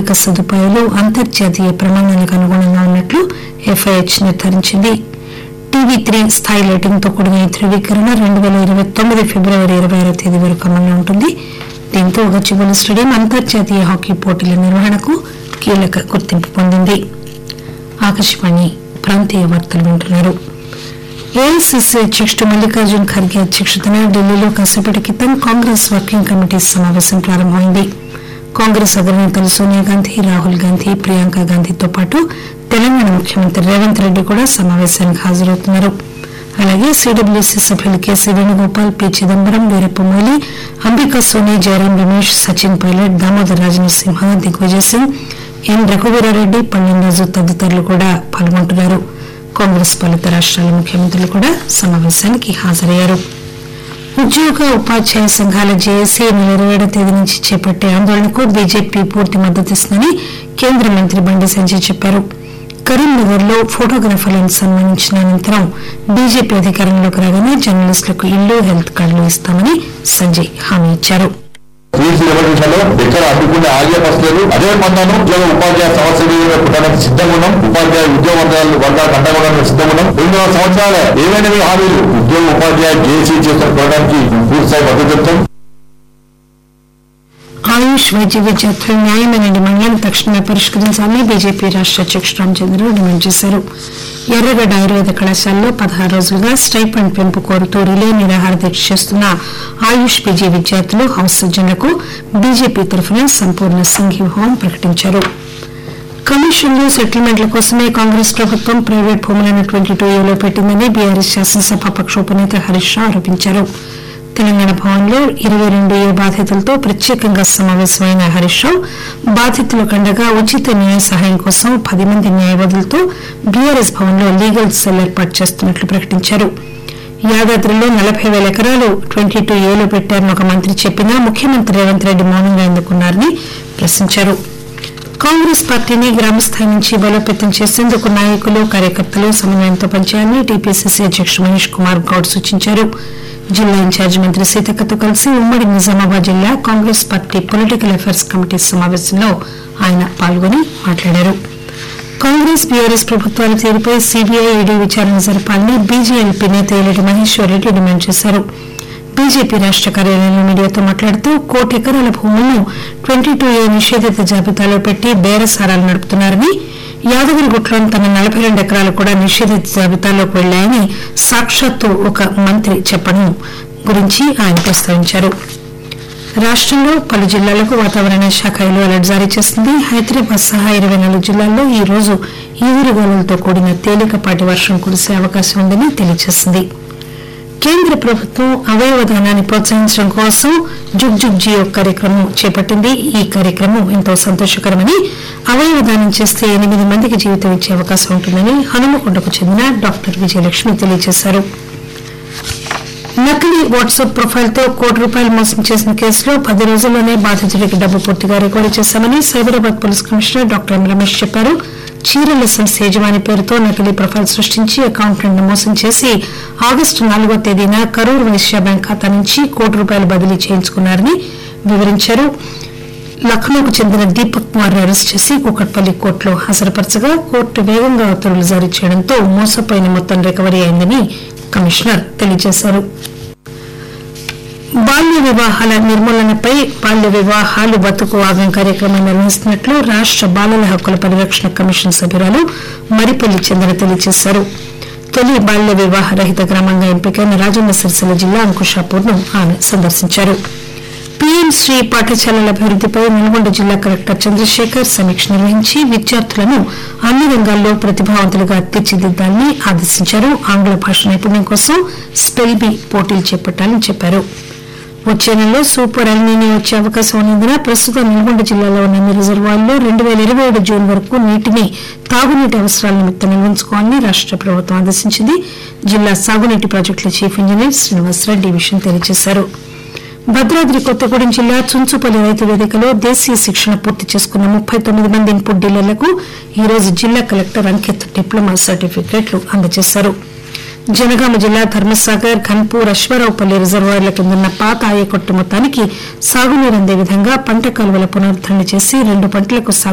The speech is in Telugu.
మౌలిక సదుపాయాలు అంతర్జాతీయ ప్రమాణాలకు అనుగుణంగా ఉన్నట్లు ఎఫ్ఐహెచ్ నిర్ధారించింది టీవీ త్రీ స్థాయి రేటింగ్తో కూడిన ఈ ధృవీకరణ రెండు వేల ఇరవై తొమ్మిది ఫిబ్రవరి ఇరవై ఆరో తేదీ వరకు అమల్లో ఉంటుంది దీంతో గచ్చిబౌలి స్టేడియం అంతర్జాతీయ హాకీ పోటీల నిర్వహణకు కీలక గుర్తింపు పొందింది ఆకాశవాణి ప్రాంతీయ వార్తలు వింటున్నారు ఏఐసిసి అధ్యక్షుడు మల్లికార్జున్ ఖర్గే అధ్యక్షతన ఢిల్లీలో కాసేపటి క్రితం కాంగ్రెస్ వర్కింగ్ కమిటీ సమావేశం ప్రారంభమైంది కాంగ్రెస్ అగ్రనేతలు సోనియా గాంధీ రాహుల్ గాంధీ ప్రియాంక గాంధీతో పాటు తెలంగాణ ముఖ్యమంత్రి రేవంత్ రెడ్డి కూడా సమావేశానికి హాజరవుతున్నారు అలాగే సిడబ్ల్యూసీ సభ్యులు KC Venugopal P Chidambaram Veerappa Moily Ambika Soni Jayaram Ramesh Sachin pilot Damodar Rajanarasimha Digvijay Singh ఎన్ రఘువీరారెడ్డి పన్నెంరాజు తదితరులు కూడా పాల్గొంటున్నారు కాంగ్రెస్ పాలిత రాష్ట్రాల ముఖ్యమంత్రులు కూడా సమావేశానికి హాజరయ్యారు ఉద్యోగ ఉపాధ్యాయ సంఘాల జేఏసీ నెల ఇరవై ఏడవ తేదీ నుంచి చేపట్టే ఆందోళనకు బీజేపీ పూర్తి మద్దతిస్తుందని కేంద్ర మంత్రి బండి సంజయ్ చెప్పారు కరీంనగర్ లో ఫోటోగ్రాఫర్లను సన్మానించిన అనంతరం బీజేపీ అధికారంలోకి రాగానే జర్నలిస్టులకు ఇల్లు హెల్త్ కార్డులు ఇస్తామని సంజయ్ హామీ ఇచ్చారు ఫీజు రిజర్వేషన్లో ఎక్కడ అడ్డుకునే ఆగే వస్తలేదు అదే పందాను ఉద్యోగ ఉపాధ్యాయ సమస్యలు పెట్టడానికి సిద్ధంగా ఉన్నాం ఉపాధ్యాయ ఉద్యోగ వర్గాలు వర్గాలకు అండగా సిద్ధంగా ఉన్నాం రెండు వందల సంవత్సరాల ఏవైనా హామీలు ఉద్యోగ ఉపాధ్యాయ జేసీ చేసిన పోవడానికి పూర్తిస్థాయి మద్దతు చెప్తాం ఆయుష్ వైద్య విద్యార్థుల న్యాయమైన డిమాండ్లను తక్షణమే పరిష్కరించాలని బీజేపీ రాష్ట్ర అధ్యక్షుడు రామచంద్రరావు డిమాండ్ చేశారు ఎర్రగడ్డ ఆయుర్వేద కళాశాలలో పదహారు రోజులుగా స్టైఫండ్ పెంపు కోరుతూ రిలే నిరాహార దీక్ష చేస్తున్న ఆయుష్ పీజీ విద్యార్థులు హౌస్ సర్జన్లకు బీజేపీ తరఫున సంపూర్ణ సంఘీభావం ప్రకటించారు కమిషన్లు సెటిల్మెంట్ల కోసమే కాంగ్రెస్ ప్రభుత్వం ప్రైవేట్ భూములను ట్వంటీ టూ ఏలో పెట్టిందని బీఆర్ఎస్ శాసనసభ పక్ష ఉపనేత హరీష్ రావు ఆరోపించారు తెలంగాణ భవన్లో ఇరవై రెండు ఏ బాధితులతో ప్రత్యేకంగా సమావేశమైన హరీష్ రావు బాధితులకు అండగా ఉచిత న్యాయ సహాయం కోసం పది మంది న్యాయవాదులతో బీఆర్ఎస్ భవన్లో లీగల్ సెల్ ఏర్పాటు చేస్తున్నట్లు ప్రకటించారు యాదాద్రిలో నలభై వేల ఎకరాలు ట్వంటీ టూ ఏలో పెట్టారని ఒక మంత్రి చెప్పినా ముఖ్యమంత్రి రేవంత్ రెడ్డి మౌనంగా ఎందుకున్నారని ప్రశ్నించారు కాంగ్రెస్ పార్టీని గ్రామస్థాయి నుంచి బలోపేతం చేసేందుకు నాయకులు కార్యకర్తలు సమన్వయంతో పనిచేయాలని టీపీసీసీ అధ్యక్షుడు మహేష్ కుమార్ గౌడ్ సూచించారు జిల్లా ఇన్ఛార్జి మంత్రి సీతక్కతో కలిసి ఉమ్మడి నిజామాబాద్ జిల్లా Congress party political affairs committee సమావేశంలో ఆయన పాల్గొని మాట్లాడారు కాంగ్రెస్ బీఆర్ఎస్ ప్రభుత్వాల తీరుపై సీబీఐ ఈడీ విచారణ జరపాలని బీజేఎల్పీ నేత ఎల్లటి మహేశ్వర్ రెడ్డి డిమాండ్ చేశారు బీజేపీ రాష్ట్ర కార్యాలయంలో మీడియాతో మాట్లాడుతూ కోటి ఎకరాల భూములను ట్వంటీ టూ ఏ నిషేధిత జాబితాలో పెట్టి బేరసారాలు నడుపుతున్నారని యాదగిరిగుట్లోని తన నలభై రెండు ఎకరాలు కూడా నిషేధిత జాబితాలోకి వెళ్లాయని సాక్షాత్తు ఒక మంత్రి చెప్పడం గురించి ఆయన ప్రస్తావించారు రాష్టంలో పలు జిల్లాలకు వాతావరణ శాఖ ఎల్లో అలర్ట్ జారీ చేసింది హైదరాబాద్ సహా ఇరవై నాలుగు జిల్లాల్లో ఈ రోజు ఈదురుగాలులతో కూడిన తేలికపాటి వర్షం కురిసే అవకాశం ఉందని తెలియజేసింది కేంద్ర ప్రభుత్వం అవయవ దానాన్ని ప్రోత్సహించడం కోసం జుగ్ జుగ్ జియో కార్యక్రమం చేపట్టింది ఈ కార్యక్రమం ఎంతో సంతోషకరమని అవయవ దానం చేస్తే ఎనిమిది మందికి జీవితం ఇచ్చే అవకాశం ఉంటుందని హనుమకొండకు చెందిన డాక్టర్ విజయలక్ష్మి తెలియజేశారు నకిలీ వాట్సాప్ ప్రొఫైల్ తో కోటి రూపాయలు మోసం చేసిన కేసులో పది రోజుల్లోనే బాధితుడికి డబ్బు పూర్తిగా రికవరీ చేశామని Cyberabad police commissioner doctor M Ramesh చెప్పారు చీరల సంస్థ యజమాని పేరుతో నకిలీ ప్రొఫైల్ సృష్టించి అకౌంట్లను మోసం చేసి ఆగస్టు నాలుగో తేదీన కరూర్ వైశ్య బ్యాంక్ ఖాతా నుంచి కోటి రూపాయలు బదిలీ చేయించుకున్నారని వివరించారు లక్నోకు చెందిన దీపక్ కుమార్ అరెస్ట్ చేసి కూకట్పల్లి కోర్టులో హాజరుపరచగా కోర్టు వేగంగా ఉత్తర్వులు జారీ చేయడంతో మోసపోయిన మొత్తం రికవరీ అయిందని కమిషనర్ తెలియజేశారు బాల్య వివాహాల నిర్మూలనపై బాల్య వివాహాలు బతుకు ఆగం కార్యక్రమం నిర్వహిస్తున్నట్లు రాష్ట బాలల హక్కుల పరిరక్షణ కమిషన్ సభ్యురాలు మరిపల్లి చంద్ర తెలియజేశారు తొలి బాల్య వివాహ రహిత గ్రామంగా ఎంపికైన రాజన్న సిరిసిల్ల జిల్లా అంకుషాపూర్ ను ఆమె సందర్శించారు పీఎం శ్రీ పాఠశాలల అభివృద్దిపై నల్గొండ జిల్లా కలెక్టర్ చంద్రశేఖర్ సమీక్ష నిర్వహించి విద్యార్థులను అన్ని రంగాల్లో ప్రతిభావంతులుగా తీర్చిదిద్దాలని ఆదేశించారు ఆంగ్ల భాష నైపుణ్యం కోసం స్పెల్ బీ పోటీలు చేపట్టాలని చెప్పారు వచ్చే నెలలో సూపర్ అల్నీని వచ్చే అవకాశం ఉన్నందున ప్రస్తుతం నల్గొండ జిల్లాలో ఉన్న అన్ని రిజర్వాయర్లో రెండు వేల ఇరవై ఏడు జూన్ వరకు నీటిని తాగునీటి అవసరాల నిమిత్తం నిల్వించుకోవాలని రాష్ట ప్రభుత్వం ఆదేశించింది జిల్లా సాగునీటి ప్రాజెక్టుల చీఫ్ ఇంజనీర్ శ్రీనివాసరెడ్డి ఈ విషయం తెలియజేశారు భద్రాద్రి కొత్తగూడెం జిల్లా చుంచుపల్లి రైతు వేదికలో దేశీయ శిక్షణ పూర్తి చేసుకున్న ముప్పై తొమ్మిది మంది ఇన్పుట్ డీలర్లకు ఈ రోజు జిల్లా కలెక్టర్ అంకిత్ డిప్లొమా సర్టిఫికెట్లు అందజేశారు జనగామ జిల్లా ధర్మసాగర్ ఘన్పూర్ అశ్వారావుపల్లి రిజర్వాయర్ల కిందన్న పాత ఆయకట్టు మొత్తానికి సాగునీరు అందే విధంగా పంట కాలువల పునరుద్దరణ చేసి రెండు పంటలకు సాగు